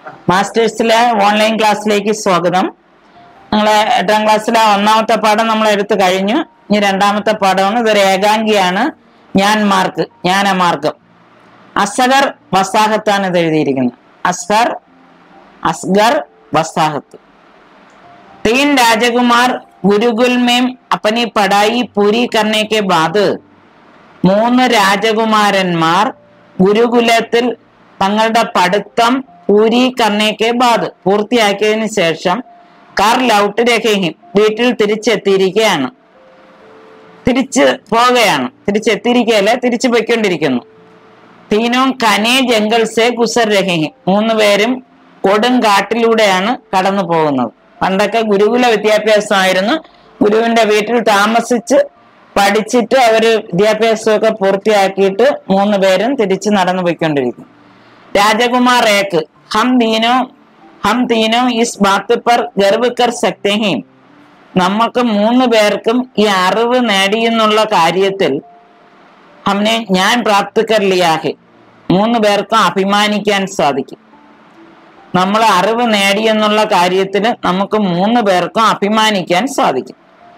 മാസ്റ്റേഴ്സിലെ online ക്ലാസ്സിലേക്ക് സ്വാഗതം നിങ്ങളെ എട്ടാം ക്ലാസ്സിലെ ഒന്നാമത്തെ പാഠം നമ്മൾ എടുത്തു കഴിഞ്ഞു ഇനി രണ്ടാമത്തെ പാഠമാണ് ഇതൊരു ഏകാംഗിയാണ് ഞാൻ മാർക്ക് ജ്ഞാനമാർഗം അസഗർ വസാഹത്താണ് ഇത് എഴുതിയിരിക്കുന്നത് അസ്ഗർ അസ്ഗർ വസാഹത്ത് तीन राजकुमार गुरुकुल में अपनी पढ़ाई पूरी करने के बाद മൂന്ന് രാജകുമാരന്മാർ ഗുരുകുലത്തിൽ തങ്ങളുടെ പഠിത്തം പൂരി കർണേക്കെ ബാദ് പൂർത്തിയാക്കിയതിനു ശേഷം കാർ ലൗട്ട് രഹയും വീട്ടിൽ തിരിച്ചെത്തിയിരിക്കുകയാണ് തിരിച്ച് പോവുകയാണ് തിരിച്ചെത്തിയിരിക്കുകയല്ല തിരിച്ചു പോയിക്കൊണ്ടിരിക്കുന്നു തീനോം കനേ ജംഗൽ സെ ഗുസർ രഹയും മൂന്ന് പേരും കൊടും കാട്ടിലൂടെയാണ് കടന്നു പോകുന്നത് പണ്ടൊക്കെ ഗുരുകുല വിദ്യാഭ്യാസമായിരുന്നു ഗുരുവിന്റെ വീട്ടിൽ താമസിച്ച് പഠിച്ചിട്ട് അവര് വിദ്യാഭ്യാസമൊക്കെ പൂർത്തിയാക്കിയിട്ട് മൂന്ന് പേരും തിരിച്ച് നടന്നു പോയിക്കൊണ്ടിരിക്കും രാജകുമാർ ഏക്ക് ഹം തീനോ ഹം തീനോ ഇസ് ബാത്ത് പർ ഗർവ് കർ സക്തേ ഹേ നമുക്ക് മൂന്ന് പേർക്കും ഈ അറിവ് നേടിയെന്നുള്ള കാര്യത്തിൽ ഹംനെ ഞാൻ പ്രാപ്ത് കർ ലിയാഹെ മൂന്ന് പേർക്കും അഭിമാനിക്കാൻ സാധിക്കും നമ്മൾ അറിവ് നേടിയെന്നുള്ള കാര്യത്തിൽ നമുക്ക് മൂന്ന് പേർക്കും അഭിമാനിക്കാൻ സാധിക്കും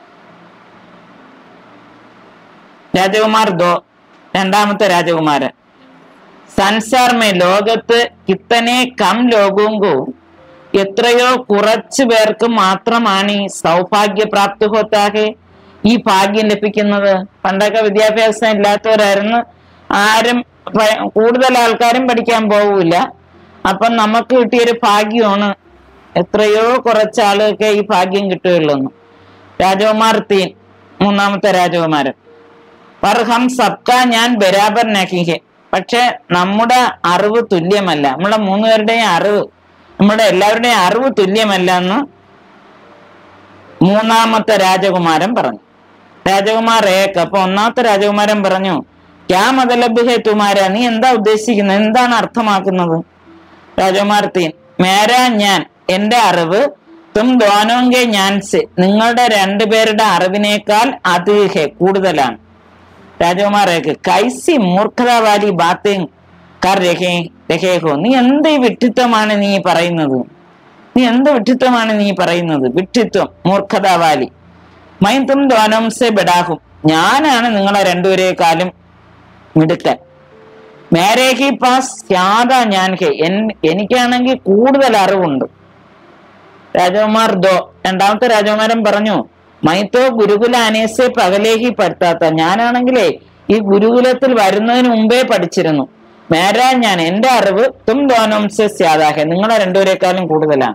രാജകുമാർ ദോ രണ്ടാമത്തെ രാജകുമാരൻ സൻസാർ മേ ലോകത്ത് കിത്തനെ കം ലോകോങ്കോ എത്രയോ കുറച്ചു പേർക്ക് മാത്രമാണ് ഈ സൗഭാഗ്യപ്രാപ്തി ഹോത്താകെ ഈ ഭാഗ്യം ലഭിക്കുന്നത് പണ്ടൊക്കെ വിദ്യാഭ്യാസം ഇല്ലാത്തവരായിരുന്നു ആരും പ- കൂടുതൽ ആൾക്കാരും പഠിക്കാൻ പോകൂല അപ്പം നമുക്ക് കിട്ടിയൊരു ഭാഗ്യമാണ് എത്രയോ കുറച്ച് ആളുകൾക്ക് ഈ ഭാഗ്യം കിട്ടുകയുള്ളൂ രാജകുമാർ തീൻ മൂന്നാമത്തെ രാജകുമാരൻ പർ ഹം സബ്ക ഞാൻ ബരാബർ നഹിഹെ പക്ഷെ നമ്മുടെ അറിവ് തുല്യമല്ല നമ്മളെ മൂന്നുപേരുടെയും അറിവ് നമ്മുടെ എല്ലാവരുടെയും അറിവ് തുല്യമല്ല എന്ന് മൂന്നാമത്തെ രാജകുമാരൻ പറഞ്ഞു രാജകുമാർ ഏക്ക് അപ്പൊ ഒന്നാമത്തെ രാജകുമാരൻ പറഞ്ഞു ക്യാ മതലബ് ഹേ തുമാര നീ എന്താ ഉദ്ദേശിക്കുന്നത് എന്താണ് അർത്ഥമാക്കുന്നത് രാജകുമാർ തീൻ മേര ഞാൻ എന്റെ അറിവ് തും ദ്വാനോങ്കെ ഞാൻസ് നിങ്ങളുടെ രണ്ടുപേരുടെ അറിവിനേക്കാൾ അതിഹെ കൂടുതലാണ് രാജകുമാർ ഏക്ക് കൈസി മൂർഖത വാലി ബാത്തേ കർ രഹേ രഹേഹോ നീ എന്ത് ഈ വിഡ്ഢിത്വമാണ് നീ പറയുന്നത് നീ എന്ത് വിഡ്ഢിത്വമാണ് നീ പറയുന്നത് വിഡ്ഢിത്വം മൂർഖത വാലി മൈൻ തും ദ്വാനംസെ ബെടാഹും ഞാനാണ് നിങ്ങളെ രണ്ടുപേരെക്കാളും മിടുക്കൻ മേരേഹി പാസ് യാത ഞാൻ ഹെ എൻ- എനിക്കാണെങ്കിൽ കൂടുതൽ അറിവുണ്ട് രാജകുമാർ ദോ രണ്ടാമത്തെ രാജകുമാരൻ പറഞ്ഞു മൈത്തോ ഗുരുകുല അനേസെ പകലേഹി പഠിത്താത്ത ഞാനാണെങ്കിലേ ഈ ഗുരുകുലത്തിൽ വരുന്നതിന് മുമ്പേ പഠിച്ചിരുന്നു മേരാ ഞാൻ എന്റെ അറിവ് തും ദോനംസെ സ്യാദാഹെ നിങ്ങളെ രണ്ടുപേരെക്കാളും കൂടുതലാണ്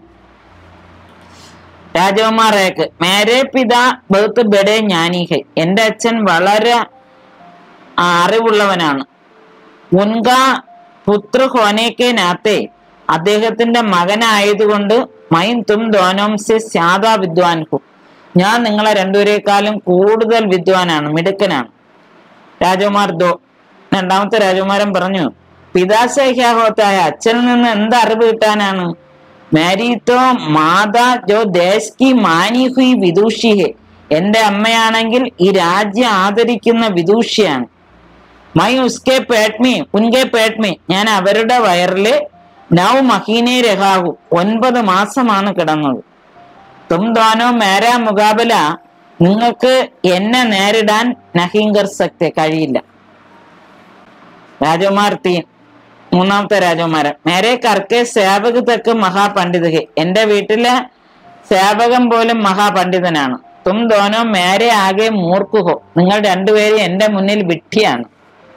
രാജകുമാർ ഏക്ക് മേരെ പിതാ ബഹുത്ത് ബെഡേ ജ്ഞാനീഹെ എന്റെ അച്ഛൻ വളരെ ആ, അറിവുള്ളവനാണ് ഉൻക പുത്ര ഹോനേക്കെ നാത്തെ അദ്ദേഹത്തിന്റെ മകനായതുകൊണ്ട് മൈൻ തും ദ്വാനോംസെ സ്യാദാ വിദ്വാൻഹു ഞാൻ നിങ്ങളെ രണ്ടുപേരെക്കാളും കൂടുതൽ വിദ്വാനാണ് മിടുക്കനാണ് രാജകുമാർ ദോ രണ്ടാമത്തെ രാജകുമാരൻ പറഞ്ഞു പിതാശേഖ്യാഹോത്തായ അച്ഛനിൽ നിന്ന് എന്ത് അറിവ് കിട്ടാനാണ് മാരീത്തോ മാതാ ജോ ദേശ് കി മാനി ഹുയി വിദൂഷി ഹെ എന്റെ അമ്മയാണെങ്കിൽ ഈ രാജ്യം ആദരിക്കുന്ന വിദൂഷിയാണ് മൈ ഉസ്കെ പേട്മി ഉൻകെ പേട്മി ഞാൻ അവരുടെ വയറില് നൗ മഹീനെ രഹാഹു ഒൻപത് മാസമാണ് കിടന്നത് തും ദ്വാനോ മേരാ മുഖാബല നിങ്ങൾക്ക് എന്നെ നേരിടാൻ നഹീങ്കർ സക്തെ കഴിയില്ല രാജകുമാർ തീൻ മൂന്നാമത്തെ രാജകുമാരൻ മേരെ കർക്കെ സേവക തെക്ക് മഹാപണ്ഡിതഹെ എന്റെ വീട്ടിലെ സേവകൻ പോലും മഹാപണ്ഡിതനാണ് തും ദ്വാനോ മേരെ ആകെ മൂർക്കുഹോ നിങ്ങൾ രണ്ടുപേരും എന്റെ മുന്നിൽ വിഡ്ഢിയാണ്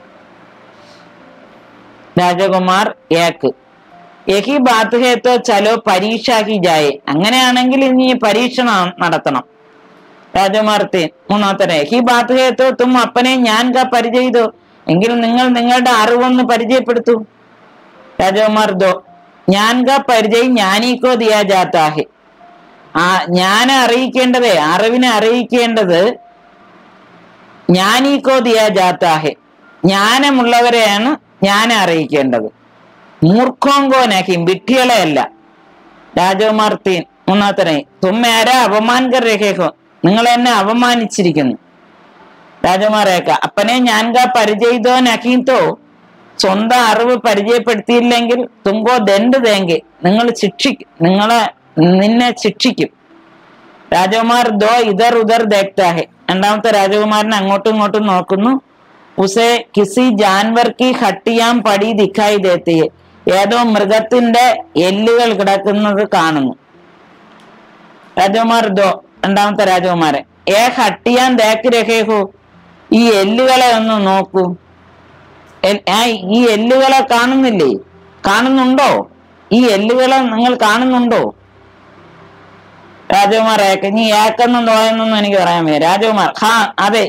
രാജകുമാർ ഏക്ക് യഹി ബാത്ത് ഹേത്തോ ചലോ പരീക്ഷ ഹി ജായേ അങ്ങനെയാണെങ്കിൽ ഇനി പരീക്ഷണം നടത്തണം രാജകുമാർ തീൻ മൂന്നാമത്തെ ഹി ബാത്ത് ഹേത്തോ തും അപ്പനെ ഞാൻ കാ പരിചയിതോ എങ്കിൽ നിങ്ങൾ നിങ്ങളുടെ അറിവൊന്ന് പരിചയപ്പെടുത്തൂ രാജകുമാർ ദോ ഞാൻ കാ പരിചയം ജ്ഞാനീക്കോ ദിയാ ജാത്താഹെ ആ ജ്ഞാനം അറിയിക്കേണ്ടതേ അറിവിനെ അറിയിക്കേണ്ടത് ജ്ഞാനീക്കോ ദിയാ ജാത്താഹെ ജ്ഞാനമുള്ളവരെയാണ് ജ്ഞാനം അറിയിക്കേണ്ടത് മൂർഖോങ്കോ നഹിം വിഡ്ഢികളെ അല്ല രാജകുമാർ തീൻ മൂന്നാത്തനെ തുമ്മേര അപമാൻകർ രഹേഹോ നിങ്ങൾ എന്നെ അപമാനിച്ചിരിക്കുന്നു രാജകുമാരേക്ക അപ്പനെ ഞാൻ കാ പരിചയിതോ നഹീത്തോ സ്വന്തം അറിവ് പരിചയപ്പെടുത്തിയില്ലെങ്കിൽ തുങ്കോ ദണ്ട് തേങ്കി നിങ്ങൾ ശിക്ഷിക്കും നിങ്ങളെ നിന്നെ ശിക്ഷിക്കും രാജകുമാർ ദോ ഇതർ ഉദർ ദേഖ്താഹെ രണ്ടാമത്തെ രാജകുമാരൻ അങ്ങോട്ടും ഇങ്ങോട്ടും നോക്കുന്നു ഉസെ കിസി ജാൻവർ കി ഹട്ടിയാം പടി ദിഖായി ദേത്തിയെ ഏതോ മൃഗത്തിന്റെ എല്ലുകൾ കിടക്കുന്നത് കാണുന്നു രാജകുമാർ ദോ രണ്ടാമത്തെ രാജകുമാരൻ ഏ ഹട്ടിയാൻ ദേക്ക് രഹേഹു ഈ എല്ലുകളെ ഒന്ന് നോക്കൂ എൽ- ആ ഈ എല്ലുകളെ കാണുന്നില്ലേ കാണുന്നുണ്ടോ ഈ എല്ലുകളെ നിങ്ങൾ കാണുന്നുണ്ടോ രാജകുമാർ ഏക്ക നീ ഏക്കെന്നും തോന്നുന്നു എനിക്ക് പറയാൻ വയ്യ രാജകുമാർ ഹാ അതെ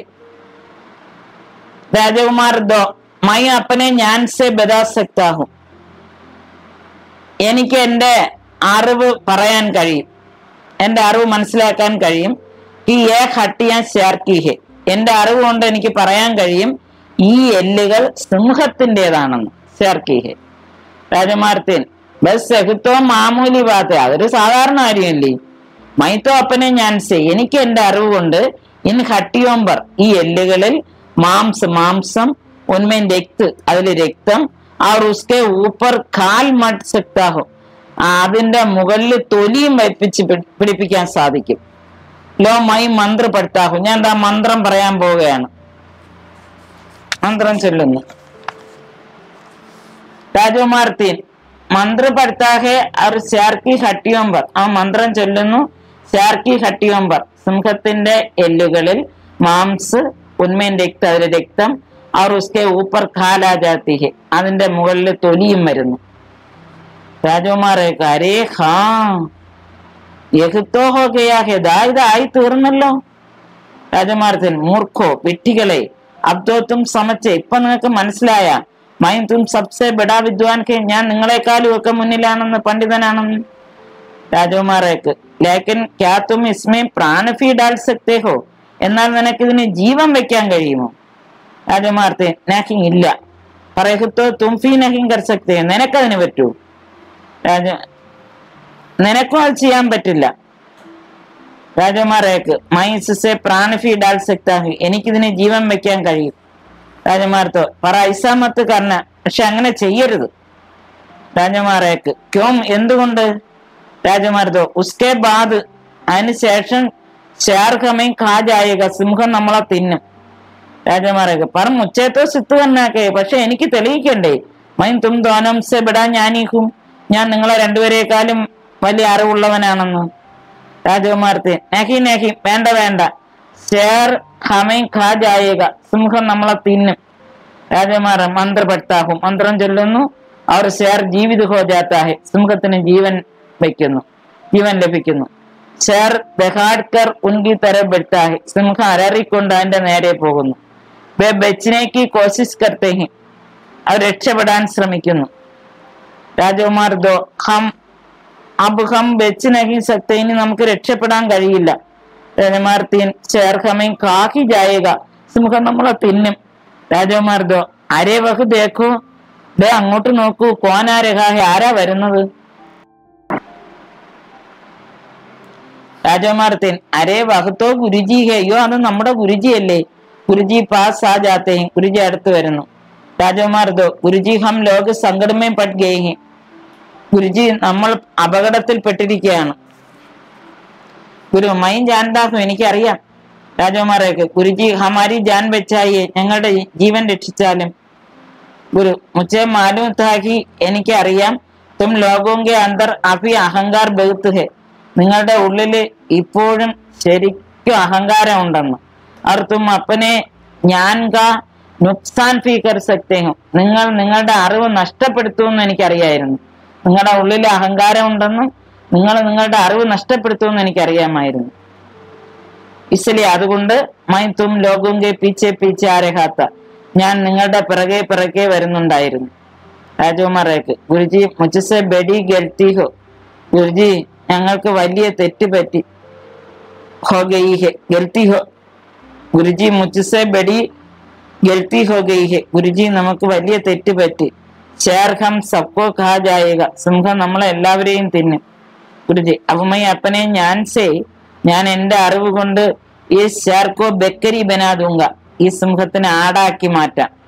രാജകുമാർ ദോ മൈ അപ്പനെ ഞാൻ സെ ബദാ സക്താഹും എനിക്ക് എന്റെ അറിവ് പറയാൻ കഴിയും എന്റെ അറിവ് മനസ്സിലാക്കാൻ കഴിയും ഈ ഏ ഹട്ടിയാൻ ചേർക്കിഹെ എന്റെ അറിവ് കൊണ്ട് എനിക്ക് പറയാൻ കഴിയും ഈ എല്ലുകൾ സിംഹത്തിൻ്റെതാണെന്ന് ചേർക്കിഹെ രാജമാർത്തേൻ ബസ് സെഹുത്തോ മാമൂലി ബാത്ത അതൊരു സാധാരണ കാര്യമല്ലേ മൈത്തോ അപ്പനെ ഞാൻ സേ എനിക്ക് എന്റെ അറിവ് കൊണ്ട് ഇൻ ഹട്ടിയോമ്പർ ഈ എല്ലുകളിൽ മാംസ മാംസം ഉന്മേൻ രക്ത് അതിൽ രക്തം और उसके ऊपर കാൽ മട്ട് സെക്താഹോ അതിന്റെ മുകളിൽ തൊലിയും വയ്പ്പിച്ച് പിടി- പിടിപ്പിക്കാൻ സാധിക്കും ലോ മൈ മന്ത്രപ്പെടുത്താഹു ഞാൻ എന്താ മന്ത്രം പറയാൻ പോവുകയാണ് മന്ത്രം ചൊല്ലുന്നു രാജകുമാർ തീൻ മന്ത്ര പഠിത്താഹെ അവർ ശാർക്കി ഹട്ടിയോമ്പർ ആ മന്ത്രം ചൊല്ലുന്നു ശാർക്കി ഹട്ടിയോമ്പർ സിംഹത്തിന്റെ എല്ലുകളിൽ മാംസ് ഉന്മേൻ രക്തം അതിലെ രക്തം അവർ ഉസ്കെ ഊപ്പർ ഖാലാ ജാത്തി ഹെ അതിന്റെ മുകളിൽ തൊലിയും വരുന്നു രാജകുമാരെ അരേ ഹാ യഹുത്തോ ഹോ ഗയാ ഹെ ദാ ഇതായി തീർന്നല്ലോ രാജമാർത്തൻ മൂർഖോ വിട്ടികളെ അബ്ദോ തും സമച്ചെ ഇപ്പൊ നിങ്ങൾക്ക് മനസ്സിലായ മൈൻ തും സബ്സെ ബഡാ വിദ്വാൻ കെ ഞാൻ നിങ്ങളെക്കാളും ഒക്കെ മുന്നിലാണെന്ന് പണ്ഡിതനാണെന്ന് രാജകുമാരേക്ക് ലേക്കിൻ ക്യാ തും ഇസ്മേ പ്രാണഫി ഡാൽ സക്തേ ഹോ എന്നാൽ നിനക്ക് ഇതിന് ജീവൻ വെക്കാൻ കഴിയുമോ രാജകുമാർത്തെ നാക്കിങ് ഇല്ല പറയത്തോ തും ഫീ നഹിങ് കർ സക്തേ നിനക്കതിന് പറ്റൂ രാജ നിനക്കും അത് ചെയ്യാൻ പറ്റില്ല രാജകുമാരേക്ക് മൈസെ പ്രാണഫി ഡാൽ സക്താഹി എനിക്കിതിന് ജീവൻ വെക്കാൻ കഴിയും രാജകുമാർത്തോ പറ ഐസാമത്ത് കർണ പക്ഷെ അങ്ങനെ ചെയ്യരുത് രാജകുമാരേക്ക് ക്യോം എന്തുകൊണ്ട് രാജകുമാർത്തോ ഉസ്കെ ബാദ് അതിനുശേഷം ശാർഹമയും കാജായക സിംഹം നമ്മളെ തിന്നും രാജകുമാരേക്ക് പറ മുച്ചേത്തോ സിത്ത് തന്നാക്കെ പക്ഷെ എനിക്ക് തെളിയിക്കണ്ടേ മൈൻ തും ദ്വാനം സെ ബിടാ ഞാനീഹും ഞാൻ നിങ്ങളെ രണ്ടുപേരെക്കാളും വലിയ അറിവുള്ളവനാണെന്ന് രാജകുമാർത്തെ നഹി നഹി വേണ്ട വേണ്ട ഷേർ ഹമൈൻ ഖാ ജായേക സിംഹം നമ്മളെ തിന്നും രാജകുമാർ മന്ത്രപ്പെടുത്താഹും മന്ത്രം ചൊല്ലുന്നു അവർ ഷേർ ജീവിത ഹോ ജാത്താഹെ സിംഹത്തിന് ജീവൻ വയ്ക്കുന്നു ജീവൻ ലഭിക്കുന്നു ഷേർ ബഹാഡ്കർ ഉൻകി തരപ്പെടുത്താഹെ സിംഹം അലറിക്കൊണ്ട് അതിന്റെ നേരെ പോകുന്നു ബെ ബച്ചിനേക്ക് കോശിസ് കർത്തേഹി അവർ രക്ഷപ്പെടാൻ ശ്രമിക്കുന്നു രാജകുമാർ ദോ ഹം അബ് ഹം വെച്ച് നഹി സക്ത ഇനി നമുക്ക് രക്ഷപ്പെടാൻ കഴിയില്ല രാജകുമാർ തീൻ ചേർഹമയും കാക്കി ജായക സിംഹം നമ്മളെ തിന്നും രാജകുമാർ ദോ അരേ വഹു ദേഖോ ദേ അങ്ങോട്ട് നോക്കൂ കോനാ രഹാഹെ ആരാ വരുന്നത് രാജകുമാർ തീൻ അരേ വഹത്തോ ഗുരുജി ഹേ അയ്യോ അത് നമ്മുടെ ഗുരുജി അല്ലേ ഗുരുജി പാസ് ആ ജാത്തേ ഹെ. ഗുരുജി അടുത്ത് വരുന്നു രാജകുമാർ ദോ ഗുരുജി ഹം ലോക സങ്കടമേ പട്ട് ഗയേ ഹെ ഗുരുജി നമ്മൾ അപകടത്തിൽ പെട്ടിരിക്കുകയാണ് ഗുരു മൈൻ ജാൻദാഹും എനിക്കറിയാം രാജകുമാരേക്ക് ഗുരുജി ഹമാരി ജാൻ വെച്ചായി ഞങ്ങളുടെ ജീവൻ രക്ഷിച്ചാലും ഗുരു മുച്ചേ മാലൂം താഹി എനിക്കറിയാം തും ലോകോങ്കെ അന്തർ അഭി അഹങ്കാർ ബഹുത്ത് ഹെ നിങ്ങളുടെ ഉള്ളില് ഇപ്പോഴും ശരിക്കും അഹങ്കാരം ഉണ്ടെന്ന് അവർ തും അപ്പനെ ഞാൻ കാ നുക്സാൻ ഫീ കർ സക്തേ ഹോ നിങ്ങൾ നിങ്ങളുടെ അറിവ് നഷ്ടപ്പെടുത്തുമെന്ന് എനിക്കറിയായിരുന്നു നിങ്ങളുടെ ഉള്ളിൽ അഹങ്കാരം ഉണ്ടെന്നും നിങ്ങൾ നിങ്ങളുടെ അറിവ് നഷ്ടപ്പെടുത്തുമെന്ന് എനിക്കറിയാമായിരുന്നു ഇസ്ലി അതുകൊണ്ട് മൈ തും ലോകോങ്കെ പീച്ചെ പീച്ചെ ആരഹാത്ത ഞാൻ നിങ്ങളുടെ പിറകെ പിറകെ വരുന്നുണ്ടായിരുന്നു രാജകുമാരേക്ക് ഗുരുജി മുച്ചസെ ബെഡി ഗൽത്തി ഹോ ഗുരുജി ഞങ്ങൾക്ക് വലിയ തെറ്റ് പറ്റി ഹോ ഗയി ഹെ ഗൽത്തി ഹോ ഗുരുജി മുച്ചസെ ബെഡി ഗൽത്തി ഹോ ഗയി ഹെ ഗുരുജി നമുക്ക് വലിയ തെറ്റ് പറ്റി ഷേർ ഹം സബ്കോ ഖാ ജായേക സിംഹം നമ്മളെ എല്ലാവരെയും തിന്നും ഗുരുജി അപ്പമൈ അപ്പനെ ഞാൻ സേ ഞാൻ എന്റെ അറിവ് കൊണ്ട് ഈ ഷേർക്കോ ബെക്കരി ബനാദൂങ്ക ഈ സിംഹത്തിനെ ആടാക്കി മാറ്റാം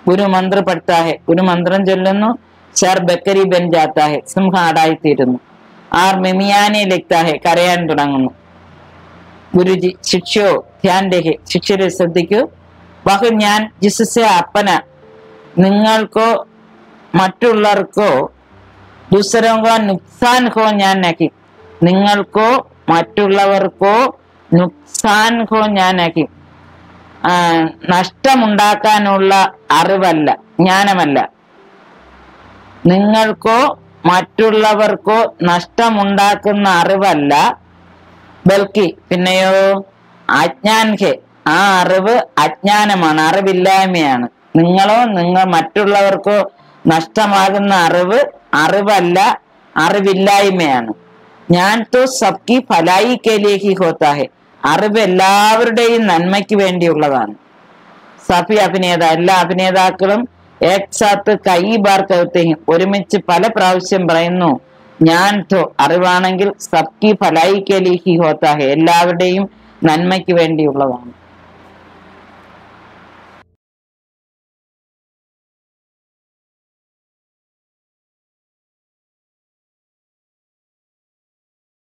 ഗുരുമന്ത്ര പഠിത്താഹെ ഗുരുമന്ത്രം ചൊല്ലുന്നു ഷർ ബക്കരി ബൻ ജാത്താഹെ സിംഹാടായിത്തീരുന്നു ആർ മെമിയാനെ ലിഖ്താഹെ കരയാൻ തുടങ്ങുന്നു ഗുരുജി ശിക്ഷയോ ധ്യാൻ രഹെ ശിക്ഷരെ ശ്രദ്ധിക്കൂ വഹു ഞാൻ ജിസസെ അപ്പന നിങ്ങൾക്കോ മറ്റുള്ളവർക്കോ ദുസരംഗോ നുക്സാൻ ഹോ ഞാൻ നഹി നിങ്ങൾക്കോ മറ്റുള്ളവർക്കോ നുക്സാൻ ഹോ ഞാൻ നഹി ആ, നഷ്ടമുണ്ടാക്കാനുള്ള അറിവല്ല ജ്ഞാനമല്ല നിങ്ങൾക്കോ മറ്റുള്ളവർക്കോ നഷ്ടമുണ്ടാക്കുന്ന അറിവല്ല ബൽക്കി പിന്നെയോ അജ്ഞാൻ ഹെ ആ അറിവ് അജ്ഞാനമാണ് അറിവില്ലായ്മയാണ് നിങ്ങളോ നിങ്ങൾ മറ്റുള്ളവർക്കോ നഷ്ടമാകുന്ന അറിവ് അറിവല്ല അറിവില്ലായ്മയാണ് ഞാൻ തോ സബ്കി ഫലായി കേലേക്ക് ഹോത്താഹെ അറിവ് എല്ലാവരുടെയും നന്മയ്ക്ക് വേണ്ടിയുള്ളതാണ് സഫി അഭിനേത എല്ലാ അഭിനേതാക്കളും ഏക് സാത്ത് കൈ ബാർ കൗത്തേയും ഒരുമിച്ച് പല പ്രാവശ്യം പറയുന്നു ഞാൻ തോ അറിവാണെങ്കിൽ സബ്കി ഫലായി കേലിഹി ഹോത്താഹെ എല്ലാവരുടെയും നന്മയ്ക്ക് വേണ്ടിയുള്ളതാണ്